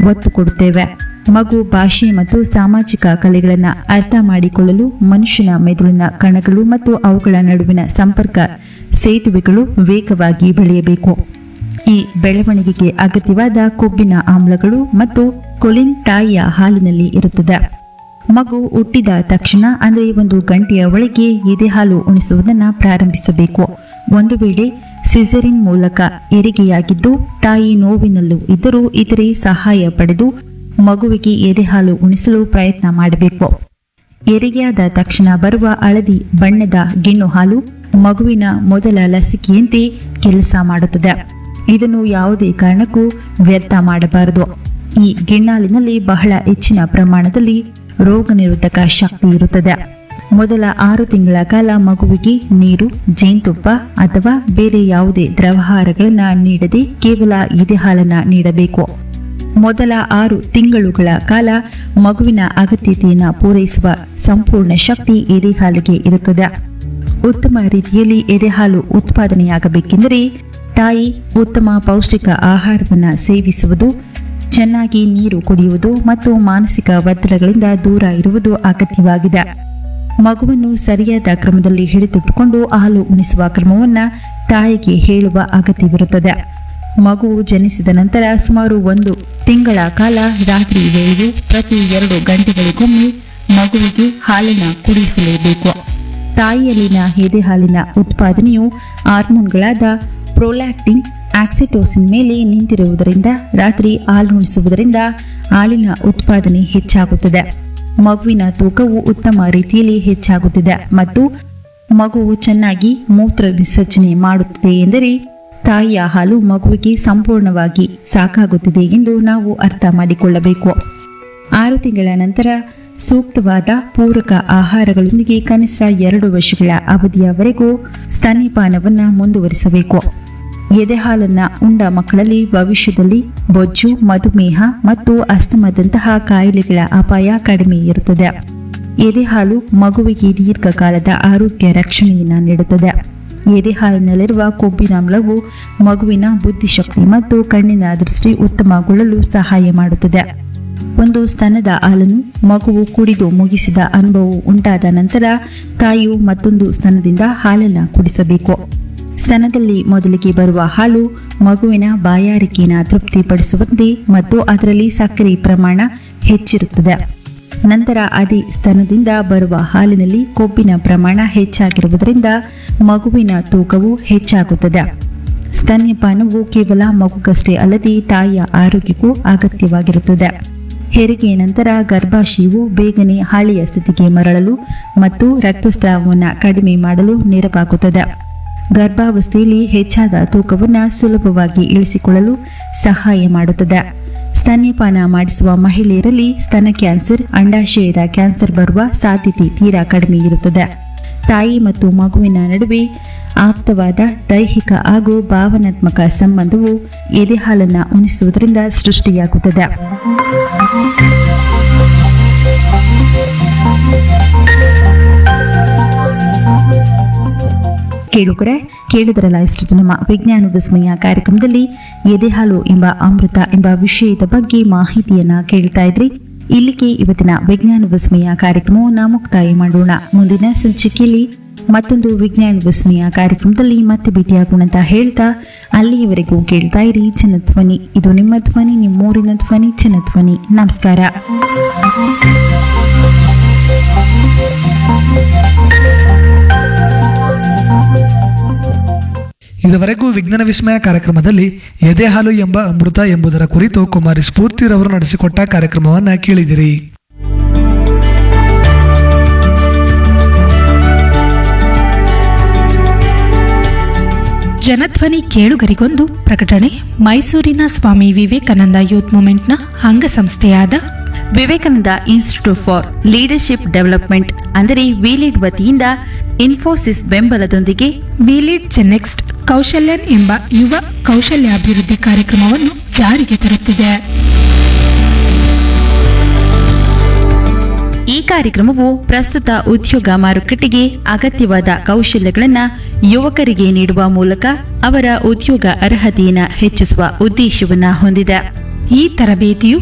ಒತ್ತು ಕೊಡುತ್ತೇವೆ ಮಗು ಭಾಷೆ ಮತ್ತು ಸಾಮಾಜಿಕ ಕಲೆಗಳನ್ನು ಅರ್ಥ ಮಾಡಿಕೊಳ್ಳಲು ಮನುಷ್ಯನ ಮೆದುಳಿನ ಕಣಗಳು ಮತ್ತು ಅವುಗಳ ನಡುವಿನ ಸಂಪರ್ಕ ಸೇತುವೆಗಳು ವೇಗವಾಗಿ ಬೆಳೆಯಬೇಕು ಈ ಬೆಳವಣಿಗೆಗೆ ಅಗತ್ಯವಾದ ಕೊಬ್ಬಿನ ಆಮ್ಲಗಳು ಮತ್ತು ಕೊಲಿನ್ ತಾಯಿಯ ಹಾಲಿನಲ್ಲಿ ಇರುತ್ತದೆ ಮಗು ಹುಟ್ಟಿದ ತಕ್ಷಣ ಅಂದರೆ ಒಂದು ಗಂಟೆಯ ಒಳಗೆ ಎದೆಹಾಲು ಉಣಿಸುವುದನ್ನು ಪ್ರಾರಂಭಿಸಬೇಕು ಒಂದು ವೇಳೆ ಸಿಸರಿನ್ ಮೂಲಕ ಹೆರಿಗೆಯಾಗಿದ್ದು ತಾಯಿ ನೋವಿನಲ್ಲೂ ಇದ್ದರೂ ಇತರೆ ಸಹಾಯ ಪಡೆದು ಮಗುವಿಗೆ ಎದೆಹಾಲು ಉಣಿಸಲು ಪ್ರಯತ್ನ ಮಾಡಬೇಕು ಹೆರಿಗೆಯಾದ ತಕ್ಷಣ ಬರುವ ಹಳದಿ ಬಣ್ಣದ ಗಿಣ್ಣು ಹಾಲು ಮಗುವಿನ ಮೊದಲ ಲಸಿಕೆಯಂತೆ ಕೆಲಸ ಮಾಡುತ್ತದೆ ಇದನ್ನು ಯಾವುದೇ ಕಾರಣಕ್ಕೂ ವ್ಯರ್ಥ ಮಾಡಬಾರದು ಈ ಗಿಣ್ಣಾಲಿನಲ್ಲಿ ಬಹಳ ಹೆಚ್ಚಿನ ಪ್ರಮಾಣದಲ್ಲಿ ರೋಗ ನಿರೋಧಕ ಶಕ್ತಿ ಇರುತ್ತದೆ ಮೊದಲ ಆರು ತಿಂಗಳ ಕಾಲ ಮಗುವಿಗೆ ನೀರು ಜೇನುತುಪ್ಪ ಅಥವಾ ಬೇರೆ ಯಾವುದೇ ದ್ರವಹಾರಗಳನ್ನು ನೀಡದೆ ಕೇವಲ ಎದೆ ಹಾಲನ್ನು ನೀಡಬೇಕು ಮೊದಲ ಆರು ತಿಂಗಳುಗಳ ಕಾಲ ಮಗುವಿನ ಅಗತ್ಯತೆಯನ್ನು ಪೂರೈಸುವ ಸಂಪೂರ್ಣ ಶಕ್ತಿ ಎದೆಹಾಲಿಗೆ ಇರುತ್ತದೆ ಉತ್ತಮ ರೀತಿಯಲ್ಲಿ ಎದೆಹಾಲು ಉತ್ಪಾದನೆಯಾಗಬೇಕೆಂದರೆ ತಾಯಿ ಉತ್ತಮ ಪೌಷ್ಟಿಕ ಆಹಾರವನ್ನು ಸೇವಿಸುವುದು ಚೆನ್ನಾಗಿ ನೀರು ಕುಡಿಯುವುದು ಮತ್ತು ಮಾನಸಿಕ ಒತ್ತಡಗಳಿಂದ ದೂರ ಇರುವುದು ಅಗತ್ಯವಾಗಿದೆ ಮಗುವನ್ನು ಸರಿಯಾದ ಕ್ರಮದಲ್ಲಿ ಹಿಡಿದಿಟ್ಟುಕೊಂಡು ಹಾಲು ಉಣಿಸುವ ಕ್ರಮವನ್ನು ತಾಯಿಗೆ ಹೇಳುವ ಅಗತ್ಯವಿರುತ್ತದೆ ಮಗುವು ಜನಿಸಿದ ನಂತರ ಸುಮಾರು ಒಂದು ತಿಂಗಳ ಕಾಲ ರಾತ್ರಿ ವೇಳೆಯು ಪ್ರತಿ ಎರಡು ಗಂಟೆಗಳಿಗೊಮ್ಮೆ ಮಗುವಿಗೆ ಹಾಲನ್ನು ಕುಡಿಸಲೇಬೇಕು ತಾಯಿಯಲ್ಲಿನ ಎದೆ ಹಾಲಿನ ಉತ್ಪಾದನೆಯು ಹಾರ್ಮೋನ್ಗಳಾದ ಪ್ರೊಲ್ಯಾಕ್ಟಿನ್ ಆಕ್ಸಿಟೋಸಿನ್ ಮೇಲೆ ನಿಂತಿರುವುದರಿಂದ ರಾತ್ರಿ ಹಾಲುಣಿಸುವುದರಿಂದ ಹಾಲಿನ ಉತ್ಪಾದನೆ ಹೆಚ್ಚಾಗುತ್ತದೆ ಮಗುವಿನ ತೂಕವು ಉತ್ತಮ ರೀತಿಯಲ್ಲಿ ಹೆಚ್ಚಾಗುತ್ತದೆ ಮತ್ತು ಮಗುವು ಚೆನ್ನಾಗಿ ಮೂತ್ರ ವಿಸರ್ಜನೆ ಮಾಡುತ್ತದೆ ಎಂದರೆ ತಾಯಿಯ ಹಾಲು ಮಗುವಿಗೆ ಸಂಪೂರ್ಣವಾಗಿ ಸಾಕಾಗುತ್ತದೆ ಎಂದು ನಾವು ಅರ್ಥ ಮಾಡಿಕೊಳ್ಳಬೇಕು ಆರು ತಿಂಗಳ ನಂತರ ಸೂಕ್ತವಾದ ಪೂರಕ ಆಹಾರಗಳೊಂದಿಗೆ ಕನಿಷ್ಠ ಎರಡು ವರ್ಷಗಳ ಅವಧಿಯವರೆಗೂ ಸ್ತನ್ಯಪಾನವನ್ನು ಮುಂದುವರಿಸಬೇಕು ಎದೆಹಾಲನ್ನು ಉಂಡ ಮಕ್ಕಳಲ್ಲಿ ಭವಿಷ್ಯದಲ್ಲಿ ಬೊಜ್ಜು ಮಧುಮೇಹ ಮತ್ತು ಅಸ್ತಮದಂತಹ ಕಾಯಿಲೆಗಳ ಅಪಾಯ ಕಡಿಮೆ ಇರುತ್ತದೆ ಎದೆಹಾಲು ಮಗುವಿಗೆ ದೀರ್ಘಕಾಲದ ಆರೋಗ್ಯ ರಕ್ಷಣೆಯನ್ನು ನೀಡುತ್ತದೆ ಎದೆಹಾಲಿನಲ್ಲಿರುವ ಕೊಬ್ಬಿನಾಮ್ಲವು ಮಗುವಿನ ಬುದ್ಧಿಶಕ್ತಿ ಮತ್ತು ಕಣ್ಣಿನ ದೃಷ್ಟಿ ಉತ್ತಮಗೊಳ್ಳಲು ಸಹಾಯ ಮಾಡುತ್ತದೆ ಒಂದು ಸ್ತನದ ಹಾಲನ್ನು ಮಗುವು ಕುಡಿದು ಮುಗಿಸಿದ ಅನುಭವವು ಉಂಟಾದ ನಂತರ ತಾಯಿಯು ಮತ್ತೊಂದು ಸ್ತನದಿಂದ ಹಾಲನ್ನು ಕುಡಿಸಬೇಕು ಸ್ತನದಲ್ಲಿ ಮೊದಲಿಗೆ ಬರುವ ಹಾಲು ಮಗುವಿನ ಬಾಯಾರಿಕೆಯನ್ನು ತೃಪ್ತಿಪಡಿಸುವಂತೆ ಮತ್ತು ಅದರಲ್ಲಿ ಸಕ್ಕರೆ ಪ್ರಮಾಣ ಹೆಚ್ಚಿರುತ್ತದೆ ನಂತರ ಅದೇ ಸ್ತನದಿಂದ ಬರುವ ಹಾಲಿನಲ್ಲಿ ಕೊಬ್ಬಿನ ಪ್ರಮಾಣ ಹೆಚ್ಚಾಗಿರುವುದರಿಂದ ಮಗುವಿನ ತೂಕವು ಹೆಚ್ಚಾಗುತ್ತದೆ ಸ್ತನ್ಯಪಾನವು ಕೇವಲ ಮಗುಗಷ್ಟೇ ಅಲ್ಲದೆ ತಾಯಿಯ ಆರೋಗ್ಯಕ್ಕೂ ಅಗತ್ಯವಾಗಿರುತ್ತದೆ ಹೆರಿಗೆಯ ನಂತರ ಗರ್ಭಾಶಯವು ಬೇಗನೆ ಹಳೆಯ ಸ್ಥಿತಿಗೆ ಮರಳಲು ಮತ್ತು ರಕ್ತಸ್ರಾವವನ್ನು ಕಡಿಮೆ ಮಾಡಲು ನೆರವಾಗುತ್ತದೆ ಗರ್ಭಾವಸ್ಥೆಯಲ್ಲಿ ಹೆಚ್ಚಾದ ತೂಕವನ್ನು ಸುಲಭವಾಗಿ ಇಳಿಸಿಕೊಳ್ಳಲು ಸಹಾಯ ಮಾಡುತ್ತದೆ ಸ್ತನ್ಯಪಾನ ಮಾಡಿಸುವ ಮಹಿಳೆಯರಲ್ಲಿ ಸ್ತನ ಕ್ಯಾನ್ಸರ್ ಅಂಡಾಶಯದ ಕ್ಯಾನ್ಸರ್ ಬರುವ ಸಾಧ್ಯತೆ ತೀರಾ ಕಡಿಮೆ ಇರುತ್ತದೆ ತಾಯಿ ಮತ್ತು ಮಗುವಿನ ನಡುವೆ ಆಪ್ತವಾದ ದೈಹಿಕ ಹಾಗೂ ಭಾವನಾತ್ಮಕ ಸಂಬಂಧವು ಎದೆಹಾಲನ್ನು ಉಣಿಸುವುದರಿಂದ ಸೃಷ್ಟಿಯಾಗುತ್ತದೆ ಕೇಳುಗರೆ ಕೇಳಿದ್ರಲ್ಲ ಇಷ್ಟು ನಮ್ಮ ವಿಜ್ಞಾನ ವಿಸ್ಮಯ ಕಾರ್ಯಕ್ರಮದಲ್ಲಿ ಎದೆಹಾಲು ಎಂಬ ಅಮೃತ ಎಂಬ ವಿಷಯದ ಬಗ್ಗೆ ಮಾಹಿತಿಯನ್ನ ಕೇಳ್ತಾ ಇದ್ರಿ ಇಲ್ಲಿಗೆ ಇವತ್ತಿನ ವಿಜ್ಞಾನ ವಿಸ್ಮಯ ಕಾರ್ಯಕ್ರಮವನ್ನು ಮುಕ್ತಾಯ ಮಾಡೋಣ ಮುಂದಿನ ಸಂಚಿಕೆಯಲ್ಲಿ ಮತ್ತೊಂದು ವಿಜ್ಞಾನ ವಿಸ್ಮಯ ಕಾರ್ಯಕ್ರಮದಲ್ಲಿ ಮತ್ತೆ ಭೇಟಿಯಾಗೋಣ ಅಂತ ಹೇಳ್ತಾ ಅಲ್ಲಿಯವರೆಗೂ ಕೇಳ್ತಾ ಇರಿ ಜನಧ್ವನಿ ಇದು ನಿಮ್ಮ ಧ್ವನಿ ನಿಮ್ಮೂರಿನ ಧ್ವನಿ ಜನಧ್ವನಿ ನಮಸ್ಕಾರ ಇದುವರೆಗೂ ವಿಜ್ಞಾನ ವಿಸ್ಮಯ ಕಾರ್ಯಕ್ರಮದಲ್ಲಿ ಎದೆ ಹಾಲು ಎಂಬ ಅಮೃತ ಎಂಬುದರ ಕುರಿತು ಕುಮಾರಿ ಸ್ಫೂರ್ತಿರವರು ನಡೆಸಿಕೊಟ್ಟ ಕಾರ್ಯಕ್ರಮವನ್ನು ಕೇಳಿದಿರಿ ಜನಧ್ವನಿ ಕೇಳುಗರಿಗೊಂದು ಪ್ರಕಟಣೆ ಮೈಸೂರಿನ ಸ್ವಾಮಿ ವಿವೇಕಾನಂದ ಯೂತ್ ಮೂವ್ಮೆಂಟ್ನ ಅಂಗಸಂಸ್ಥೆಯಾದ Vivekananda institute for leadership development ಅಂದರೆ ವಿಲಿಡ್ ವತಿಯಿಂದ ಇನ್ಫೋಸಿಸ್ ಬೆಂಬಲದೊಂದಿಗೆ ವಿಲಿಡ್ ಚೆನ್ನೆಕ್ಸ್ಟ್ ಕೌಶಲ್ಯನ್ ಎಂಬ ಯುವ ಕೌಶಲ್ಯಾಭಿವೃದ್ಧಿ ಕಾರ್ಯಕ್ರಮವನ್ನು ಜಾರಿಗೆ ತರುತ್ತಿದೆ ಈ ಕಾರ್ಯಕ್ರಮವು ಪ್ರಸ್ತುತ ಉದ್ಯೋಗ ಮಾರುಕಟ್ಟೆಗೆ ಅಗತ್ಯವಾದ ಕೌಶಲ್ಯಗಳನ್ನು ಯುವಕರಿಗೆ ನೀಡುವ ಮೂಲಕ ಅವರ ಉದ್ಯೋಗ ಅರ್ಹತೆಯನ್ನು ಹೆಚ್ಚಿಸುವ ಉದ್ದೇಶವನ್ನು ಹೊಂದಿದೆ ಈ ತರಬೇತಿಯು